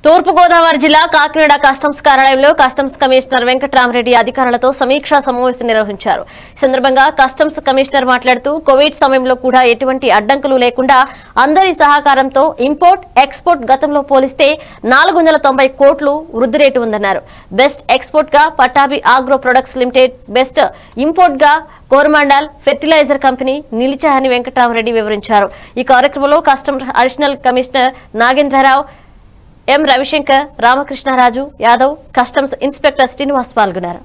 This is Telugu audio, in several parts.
తూర్పుగోదావరి జిల్లా కాకినాడ కస్టమ్స్ కార్యాలయంలో కస్టమ్స్ కమిషనర్ వెంకట్రామరెడ్డి అధికారులతో సమీక్షా సమావేశం నిర్వహించారు ఈ సందర్భంగా కస్టమ్స్ కమిషనర్ మాట్లాడుతూ కోవిడ్ సమయంలో కూడా ఎటువంటి అడ్డంకులు లేకుండా అందరి సహకారంతో ఇంపోర్ట్ ఎక్స్పోర్ట్ గతంలో పోలిస్తే నాలుగు వందల తొంభై కోట్లు వృద్ధి రేటు ఉందన్నారు బెస్ట్ ఎక్స్పోర్ట్ గా Pattabhi agro products limited best import గా కోరమాండల్ ఫెర్టిలైజర్ కంపెనీ నిలిచాయని వెంకట్రామరెడ్డి వివరించారు ఈ కార్యక్రమంలో customs additional commissioner Nagendra Rao M Ravishankar Ramakrishna Raju Yadav customs inspector Srinivas పాల్గొన్నారు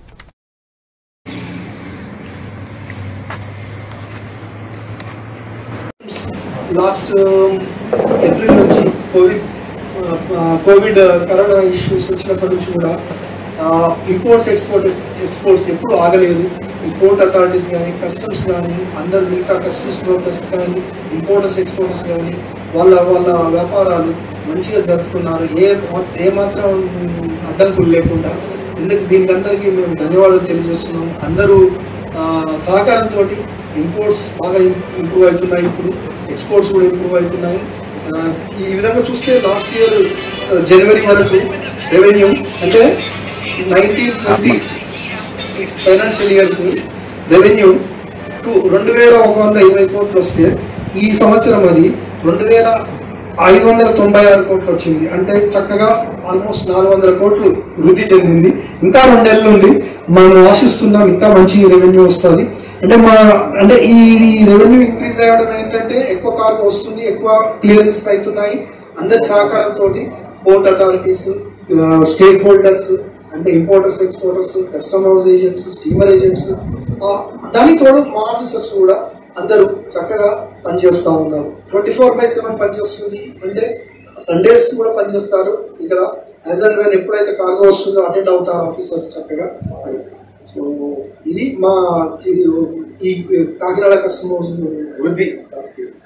లాస్ట్ ఏప్రిల్ నుంచి కోవిడ్ కోవిడ్ కరోనా ఇష్యూస్ వచ్చినప్పటి నుంచి కూడా ఇంపోర్ట్స్ ఎక్స్పోర్ట్ ఎక్స్పోర్ట్స్ ఎప్పుడు ఆగలేదు ఇంపోర్ట్ అథారిటీస్ కానీ కస్టమ్స్ కానీ అందరు మిగతా కస్టమ్స్ బ్రోకర్స్ కానీ ఇంపోర్టర్స్ ఎక్స్పోర్టర్స్ కానీ వాళ్ళ వాళ్ళ వ్యాపారాలు మంచిగా జరుపుకున్నారు ఏ ఏ మాత్రం అడ్డంకులు లేకుండా ఇందుకు దీనికి అందరికీ మేము ధన్యవాదాలు తెలియజేస్తున్నాము అందరూ ఆ, సహకారంతో ఇంపోర్ట్స్ బాగా ఇంప్రూవ్ అవుతున్నాయి ఇప్పుడు ఎక్స్పోర్ట్స్ కూడా ఇంప్రూవ్ అవుతున్నాయి ఆ, ఈ విధంగా చూస్తే లాస్ట్ ఇయర్ జనవరి వరకు రెవెన్యూ అంటే నైన్టీన్ ట్వంటీ ఫైనాన్షియల్ ఇయర్కి రెవెన్యూ టు రెండు వేల ఒక వంద ఇరవై కోట్లు వస్తే ఈ సంవత్సరం అది రెండు వేల ఐదు వందల తొంభై ఆరు కోట్లు వచ్చింది అంటే చక్కగా ఆల్మోస్ట్ నాలుగు వందల కోట్లు వృద్ధి చెందింది ఇంకా రెండేళ్ళు ఉంది మనం ఆశిస్తున్నాం ఇంకా మంచి రెవెన్యూ వస్తుంది అంటే మా అంటే ఈ రెవెన్యూ ఇంక్రీజ్ అవ్వడం ఏంటంటే ఎక్కువ కార్గో వస్తుంది ఎక్కువ క్లియరెన్సెస్ అవుతున్నాయి అందరి సహకారంతో పోర్ట్ అథారిటీస్ స్టేక్ హోల్డర్స్ అంటే importers exporters custom house agents steamer agents దానికి తోడు మా ఆఫీసర్స్ కూడా అందరూ చక్కగా పనిచేస్తూ ఉన్నారు ట్వంటీ ఫోర్ బై సెవెన్ పనిచేస్తుంది అంటే సండేస్ కూడా పనిచేస్తారు ఇక్కడ యాజ్ అండ్ వెన్ ఎప్పుడైతే కార్గో వస్తుందో అటెండ్ అవుతారు ఆఫీసర్ చక్కగా అది సో ఇది మా ఈ- ఈ కాకినాడ కస్టమర్ వృద్ధి లాస్ట్ ఇయర్